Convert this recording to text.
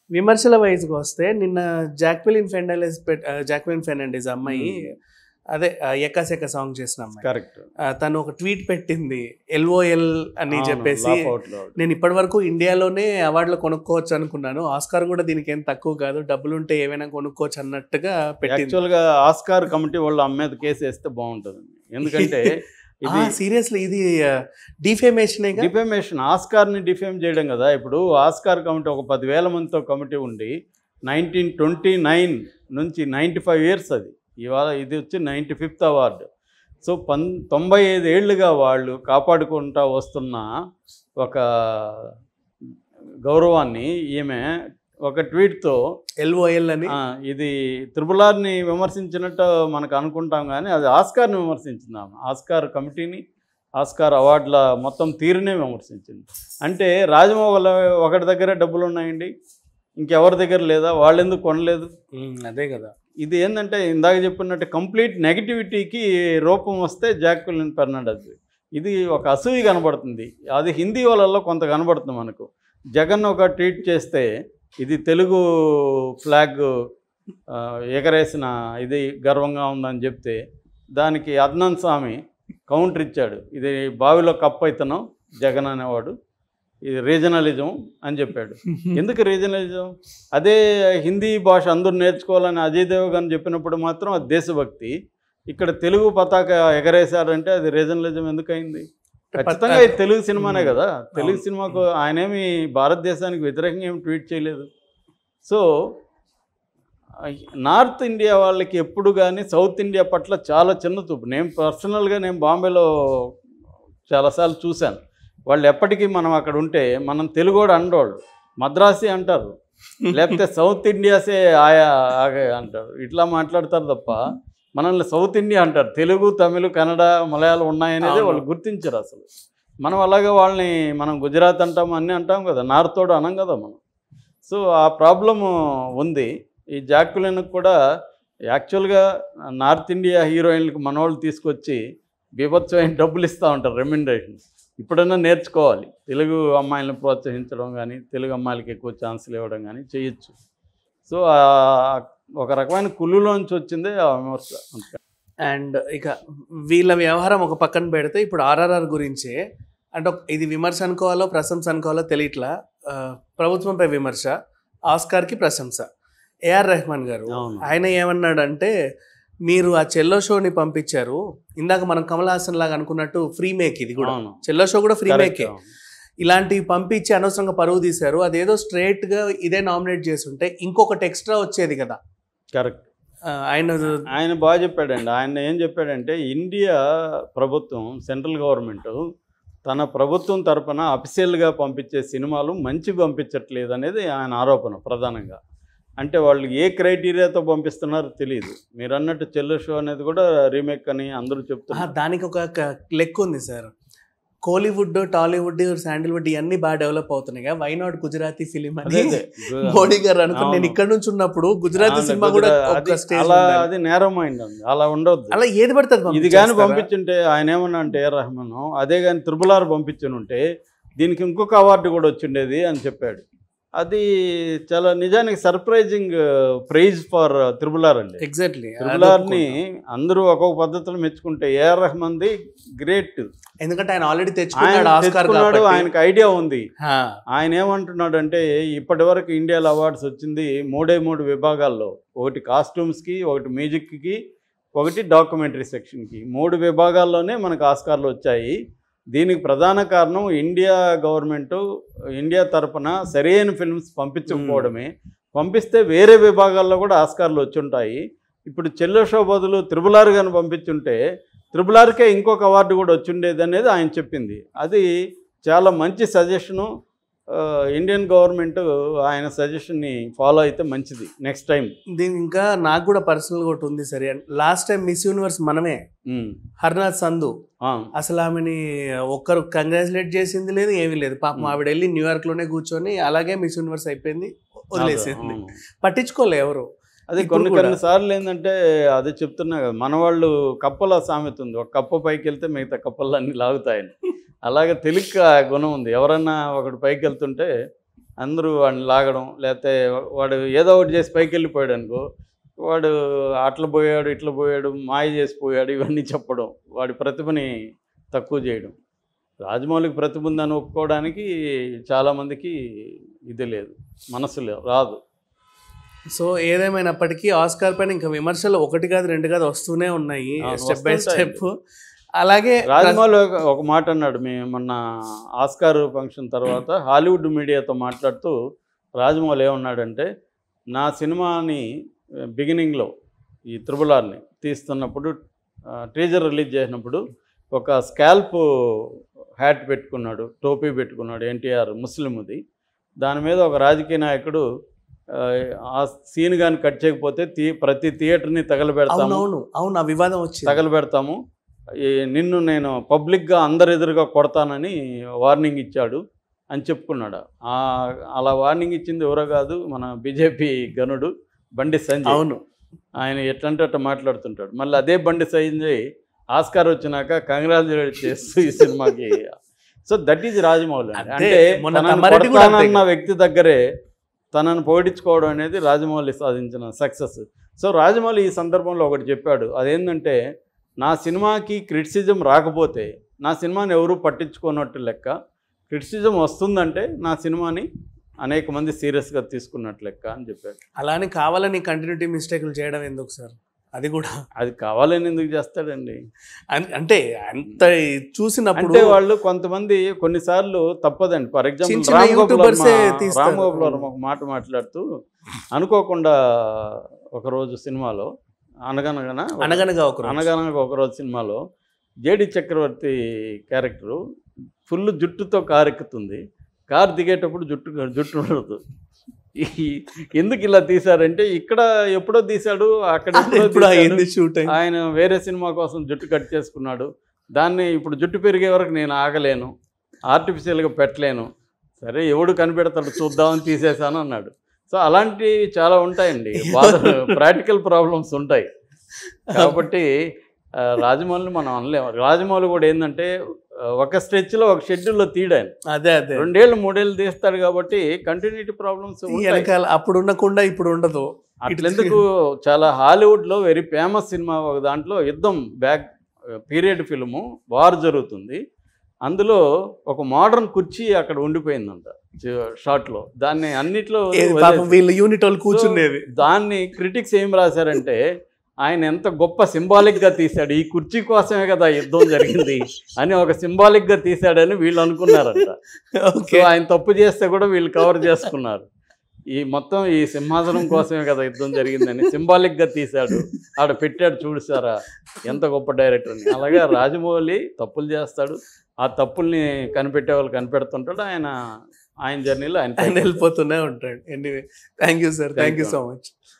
విమర్శల వయసుకు వస్తే నిన్న జాక్విలిన్ ఫెర్నాండెస్ పెట్ ఆ, జాక్విలిన్ ఫెర్నాండెస్ అమ్మాయి అదే ఆ, ఎక్కసెక్క సాంగ్ చేసిన అమ్మాయి కరెక్ట్ ఆ, తను ఒక ట్వీట్ పెట్టింది ఎల్ఓఎల్ అని చెప్పేసి నేను ఇప్పటి వరకు ఇండియాలోనే అవార్డులు కొనుక్కోవచ్చు అనుకున్నాను ఆస్కార్ కూడా దీనికి ఏం తక్కువ కాదు డబ్బులు ఉంటే ఏమైనా కొనుక్కోవచ్చు అన్నట్టుగా పెట్టింది యాక్చువల్గా ఆస్కార్ కమిటీ వాళ్ళు అమ్మ మీద కేసు వేస్తే బాగుంటుంది ఎందుకంటే ఇది సీరియస్లీ ఇది డిఫేమేషన్ డిఫేమేషన్ ఆస్కార్ని డిఫేమ్ చేయడం కదా ఇప్పుడు ఆస్కార్ కమిటీ ఒక పదివేల మందితో కమిటీ ఉండి నైన్టీన్ ట్వంటీ నైన్ నుంచి నైంటీ ఫైవ్ ఇయర్స్ అది ఇవాళ ఇది వచ్చి నైంటీ ఫిఫ్త్ అవార్డు సో పన్ తొంభై ఐదు ఏళ్ళుగా వాళ్ళు కాపాడుకుంటా వస్తున్న ఒక గౌరవాన్ని ఈమె ఒక ట్వీట్తో ఎల్ఓఎల్ అని ఆ, ఇది త్రిపులార్ని విమర్శించినట్టు మనకు అనుకుంటాం కానీ అది ఆస్కార్ని విమర్శించింది ఆమె ఆస్కార్ కమిటీని ఆస్కార్ అవార్డుల మొత్తం తీరునే విమర్శించింది అంటే రాజమౌళి ఒకటి దగ్గర డబ్బులు ఉన్నాయండి ఇంకెవరి దగ్గర లేదా వాళ్ళు ఎందుకు కొనలేదు ఉమ్, అదే కదా ఇది ఏంటంటే ఇందాక చెప్పినట్టు కంప్లీట్ నెగిటివిటీకి రూపం వస్తే జాక్విలిన్ ఫెర్నాండెస్ ఇది ఒక అసూయి కనబడుతుంది అది హిందీ వాళ్ళల్లో కొంత కనబడుతుంది మనకు జగన్ ఒక ట్వీట్ చేస్తే ఇది తెలుగు ఫ్లాగ్ ఆ, ఎగరేసిన ఇది గర్వంగా ఉందని చెప్తే దానికి అద్నాన్ స్వామి కౌంటర్ ఇచ్చాడు ఇది బావిలో కప్పు అయితనం జగన్ అనేవాడు ఇది రీజనలిజం అని చెప్పాడు ఎందుకు రీజనలిజం అదే హిందీ భాష అందరూ నేర్చుకోవాలని అజయ్ దేవగన్ చెప్పినప్పుడు మాత్రం అది దేశభక్తి ఇక్కడ తెలుగు పతాక ఎగరేశారంటే అది రీజనలిజం ఎందుకయింది ఖచ్చితంగా ఇది తెలుగు సినిమానే కదా తెలుగు అవును. సినిమాకు ఆయనేమి భారతదేశానికి వ్యతిరేకంగా ఏమి ట్వీట్ చేయలేదు సో నార్త్ ఇండియా వాళ్ళకి ఎప్పుడు కానీ సౌత్ ఇండియా పట్ల చాలా చిన్న చూపు నేను పర్సనల్గా నేను బాంబేలో చాలాసార్లు చూశాను వాళ్ళు ఎప్పటికీ మనం అక్కడ ఉంటే మనం తెలుగోడు అండోళ్ళు మద్రాసి అంటారు లేకపోతే సౌత్ ఇండియాసే ఆయా ఆగే అంటారు ఇట్లా మాట్లాడతారు తప్ప మనల్ని సౌత్ ఇండియా అంటారు తెలుగు తమిళ కన్నడ మలయాళం ఉన్నాయనేది అవును. వాళ్ళు గుర్తించరు అసలు మనం అలాగే వాళ్ళని మనం గుజరాత్ అంటాం అన్నీ అంటాం కదా నార్తోడు అనం కదా మనం సో ఆ ప్రాబ్లము ఉంది ఈ జాక్యులిన్కి కూడా యాక్చువల్గా నార్త్ ఇండియా హీరోయిన్లకు మనవాళ్ళు తీసుకొచ్చి బీభత్సమైన డబ్బులు ఇస్తూ ఉంటారు రెమ్యునరేషన్ ఇప్పుడైనా నేర్చుకోవాలి తెలుగు అమ్మాయిలను ప్రోత్సహించడం కానీ తెలుగు అమ్మాయిలకి ఎక్కువ ఛాన్సులు ఇవ్వడం కానీ చేయొచ్చు సో ఆ- ఒక రకమైన కుళ్ళులోంచి వచ్చిందే ఆ విమర్శ అంతే. అండ్ ఇక వీళ్ళ వ్యవహారం ఒక పక్కన పెడితే ఇప్పుడు ఆర్ఆర్ఆర్ గురించే అంటే ఒక- ఇది విమర్శ అనుకోవాలో ప్రశంస అనుకోవాలో తెలియట్లా ఆ, ప్రభుత్వంపై విమర్శ ఆస్కార్కి ప్రశంస ఏఆర్ రెహమాన్ గారు అవును. ఆయన ఏమన్నాడంటే మీరు ఆ చెల్లో షోని పంపించారు ఇందాక మనం కమల్ హాసన్ లాగా అనుకున్నట్టు ఫ్రీ మేక్ ఇది కూడా అవును. చెల్లో షో కూడా ఫ్రీ Correct. మేకే ఇలాంటివి పంపించి అనవసరంగా పరువు తీశారు అదేదో స్ట్రైట్ గా ఇదే నామినేట్ చేస్తుంటే ఇంకొకటి ఎక్స్ట్రా వచ్చేది కదా కరెక్ట్ ఆ, ఆయన ఆయన బాగా చెప్పాడండి ఆయన ఏం చెప్పాడంటే ఇండియా ప్రభుత్వం సెంట్రల్ గవర్నమెంట్ తన ప్రభుత్వం తరపున అఫీషియల్గా పంపించే సినిమాలు మంచి పంపించట్లేదు అనేది ఆయన ఆరోపణ ప్రధానంగా అంటే వాళ్ళు ఏ క్రైటీరియాతో పంపిస్తున్నారో తెలియదు మీరు అన్నట్టు చెల్లు షో అనేది కూడా రీమేక్ అని అందరూ ఆ, చెప్తున్నారు దానికి ఒక క- లెక్క ఉంది సార్ కోలీవుడ్ టాలీవుడ్ శాండిల్వుడ్ ఇవన్నీ బాగా డెవలప్ అవుతున్నాయి కదా వై నాట్ గుజరాతీ ఫిలిం అదే అని అదే. మోడీ గారు అనుకుని నేను అవును. ఇక్కడ నుంచి ఉన్నప్పుడు గుజరాతీ అవును, సినిమా కూడా గుజరా- ఒక అది స్టేజ్ అలా అది నేరం మైండ్ ఉంది అలా ఉండొద్దు అలా ఏది పడుతుంది ఇది కానీ పంపించుంటే ఆయన ఏమన్నా అంటే ఏ రహమాన్ అదే కానీ త్రిబులార్ పంపించునుంటే దీనికి ఇంకొక అవార్డు కూడా వచ్చిండేది అని చెప్పాడు అది చాలా నిజానికి సర్ప్రైజింగ్ ప్రైజ్ ఫర్ త్రిబులార్ అండి ఎగ్జాక్ట్లీ త్రిబులార్ని అందరూ ఒక్కొక్క పద్ధతిలో మెచ్చుకుంటే ఏఆర్ రెహమాన్ది గ్రేట్ ఎందుకంటే ఆయన ఆల్రెడీ ఆయన తెచ్చుకున్నాడు ఆస్కార్ తెచ్చుకున్నాడు కాబట్టి ఆయనకు ఐడియా ఉంది హా, ఆయన ఏమంటున్నాడు అంటే ఇప్పటి వరకు ఇండియాలో అవార్డ్స్ వచ్చింది మూడే మూడు విభాగాల్లో ఒకటి కాస్ట్యూమ్స్కి ఒకటి మ్యూజిక్కి ఒకటి డాక్యుమెంటరీ సెక్షన్కి మూడు విభాగాల్లోనే మనకు ఆస్కార్లు వచ్చాయి దీనికి ప్రధాన కారణం ఇండియా గవర్నమెంట్ ఇండియా తరపున సరైన ఫిల్మ్స్ పంపించకపోవడమే పంపిస్తే వేరే విభాగాల్లో కూడా ఆస్కార్లు వచ్చి ఉంటాయి ఇప్పుడు చెల్లో షో బదులు త్రిబులార్ గాని పంపించుంటే త్రిబులార్కే ఇంకొక అవార్డు కూడా వచ్చిండేది అనేది ఆయన చెప్పింది అది చాలా మంచి సజెషను ఇండియన్ గవర్నమెంట్ ఆయన సజెషన్ని ఫాలో అయితే మంచిది నెక్స్ట్ టైం దీని ఇంకా నాకు కూడా పర్సనల్ ఒకటి ఉంది సరే లాస్ట్ టైం మిస్ యూనివర్స్ మనమే హర్నాథ్ సంధు అసలు ఆమెని ఒక్కరు కంగ్రాచులేట్ చేసింది లేదు ఏమీ లేదు పాపం Hmm. ఆవిడ వెళ్ళి న్యూయార్క్ లోనే కూర్చొని అలాగే మిస్ యూనివర్స్ అయిపోయింది వదిలేసింది పట్టించుకోలే ఎవరు అదే ఇప్పుడు కొన్ని కూడా. కొన్ని సార్లు ఏంటంటే అదే చెప్తున్నా కదా మన వాళ్ళు కప్పల సామెత ఉంది ఒక కప్ప పైకి వెళ్తే మిగతా కప్పలు అన్ని లాగుతాయని అలాగే తెలుగు ఆ గుణం ఉంది ఎవరన్నా ఒకడు పైకి వెళ్తుంటే అందరూ వాడిని లాగడం లేకపోతే వాడు ఏదో ఒకటి చేసి పైకి వెళ్ళిపోయాడు అనుకో వాడు అట్లా పోయాడు ఇట్లా పోయాడు మాయ చేసి పోయాడు ఇవన్నీ చెప్పడం వాడి ప్రతిభని తక్కువ చేయడం రాజమౌళికి ప్రతిభ ఉందని ఒప్పుకోవడానికి చాలామందికి ఇది లేదు మనసు లేదు రాదు సో ఏదేమైనప్పటికీ ఆస్కార్ పైన ఇంకా విమర్శలు ఒకటి కాదు రెండు కాదు వస్తూనే ఉన్నాయి అవును, స్టెప్ బై వస్తుంటాయండి. స్టెప్ అలాగే రాజమౌళి ఒక- ఒక మాట అన్నాడు మేము మొన్న ఆస్కార్ ఫంక్షన్ తర్వాత హాలీవుడ్ మీడియాతో మాట్లాడుతూ రాజమౌళి ఏమన్నాడంటే నా సినిమాని బిగినింగ్లో ఈ త్రిబులార్ని తీస్తున్నప్పుడు టీజర్ రిలీజ్ చేసినప్పుడు ఒక స్కాల్ప్ హ్యాట్ పెట్టుకున్నాడు టోపీ పెట్టుకున్నాడు ఎన్టీఆర్ ముస్లింది దాని మీద ఒక రాజకీయ నాయకుడు ఆ, ఆ సీన్ కానీ కట్ చేయకపోతే తీ ప్రతి థియేటర్ని తగలబెడతాము అవునవును అవును ఆ వివాదం వచ్చింది తగలబెడతాము ఈ నిన్ను నేను పబ్లిక్గా అందరి ఎదురుగా కొడతానని వార్నింగ్ ఇచ్చాడు అని చెప్పుకున్నాడు ఆ అలా వార్నింగ్ ఇచ్చింది ఎవరో కాదు మన బీజేపీ గనుడు బండి సంజయ్ అవును ఆయన ఎట్లంటే అట్లా మాట్లాడుతుంటాడు మళ్ళీ అదే బండి సంజయ్ ఆస్కార్ వచ్చినాక కంగ్రాచులేట్ చేస్తూ ఈ సినిమాకి సో దట్ ఈజ్ రాజమౌళి అండి. అంతే. అంటే మొన్న తనని తమ్మారెడ్డి కూడా అంతే కొడతానన్న కదా. వ్యక్తి దగ్గరే తనను పోగొట్టించుకోవడం అనేది రాజమౌళి సాధించిన సక్సెస్ సో రాజమౌళి ఈ సందర్భంలో ఒకటి చెప్పాడు అదేంటంటే నా సినిమాకి క్రిటిసిజం రాకపోతే నా సినిమాని ఎవరు పట్టించుకోనట్టు లెక్క క్రిటిసిజం వస్తుందంటే నా సినిమాని అనేక మంది సీరియస్గా తీసుకున్నట్టు లెక్క అని చెప్పాడు అలానే కావాలని కంటిన్యూటీ మిస్టేక్లు చేయడం ఎందుకు సార్ అది కూడా అది కావాలని ఎందుకు చేస్తాడండి అన్- అంటే అంత చూసినప్పుడు అంటే వాళ్ళు కొంతమంది కొన్నిసార్లు తప్పదండి ఫర్ ఎగ్జాంపుల్ చిన్న చిన్న రామ్ గోపాల్ YouTubers ఏ వర్మ తీస్తారు. రామ్ గోపాల్ వర్మ ఒక మాట మాట్లాడుతూ అనుకోకుండా ఒకరోజు సినిమాలో అనగనగన అనగనగా ఒక రోజు. అనగనగా ఒకరోజు సినిమాలో జేడి చక్రవర్తి క్యారెక్టరు ఫుల్ జుట్టుతో కారు ఎక్కుతుంది కారు దిగేటప్పుడు జుట్టు జుట్టు ఉండదు ఈ- ఎందుకు ఇలా తీశారంటే ఇక్కడ ఎప్పుడో తీశాడు అక్కడ అది ఎప్పుడో ఎప్పుడు తీశాడు. అయింది షూట్ అయింది ఆయన వేరే సినిమా కోసం జుట్టు కట్ చేసుకున్నాడు దాన్ని ఇప్పుడు జుట్టు పెరిగే వరకు నేను ఆగలేను ఆర్టిఫిషియల్గా పెట్టలేను సరే ఎవడు కనిపెడతాడు చూద్దామని తీసేశాను అన్నాడు సో అలాంటివి చాలా ఉంటాయండి బాధ ప్రాక్టికల్ ప్రాబ్లమ్స్ ఉంటాయి కాబట్టి ఆ, రాజమౌళిని మనం అనలేము రాజమౌళి కూడా ఏంటంటే ఆ, ఒక స్ట్రెచ్లో ఒక షెడ్యూల్లో తీయడాను అదే అదే రెండేళ్ళు మూడేళ్ళు తీస్తాడు కాబట్టి కంటిన్యూటీ ప్రాబ్లమ్స్ ఈ వెనకాల అప్పుడు ఉండకుండా ఇప్పుడు ఉండదు అట్లెందుకు చాలా హాలీవుడ్లో వెరీ ఫేమస్ సినిమా ఒక దాంట్లో యుద్ధం బ్యాక్ పీరియడ్ ఫిల్ము వార్ జరుగుతుంది అందులో ఒక మోడర్న్ కుర్చీ అక్కడ ఉండిపోయిందంట చ- షాట్లో దాన్ని అన్నిట్లో ఏది పాపం వదిలేసి- వీళ్ళు యూనిట్ వాళ్ళు కూర్చునేది దాన్ని క్రిటిక్స్ ఏం రాశారంటే ఆయన ఎంత గొప్ప సింబాలిక్ గా తీశాడు ఈ కుర్చీ కోసమే కదా యుద్ధం జరిగింది అని ఒక సింబాలిక్ గా తీశాడని వీళ్ళు అనుకున్నారంట సో ఓకే ఆయన తప్పు చేస్తే కూడా వీళ్ళు కవర్ చేసుకున్నారు ఈ మొత్తం ఈ సింహాసనం కోసమే కదా యుద్ధం జరిగిందని సింబాలిక్ గా తీశాడు ఆడ పెట్టాడు చూసారా ఎంత గొప్ప డైరెక్టర్ అని అలాగే రాజమౌళి తప్పులు చేస్తాడు ఆ తప్పుల్ని కనిపెట్టే వాళ్ళు కనిపెడుతుంటాడు ఆయన ఆయన జర్నీలో ఆయన ఆయన వెళ్ళిపోతూనే ఉంటాడు anyway thank you sir thank you you. So much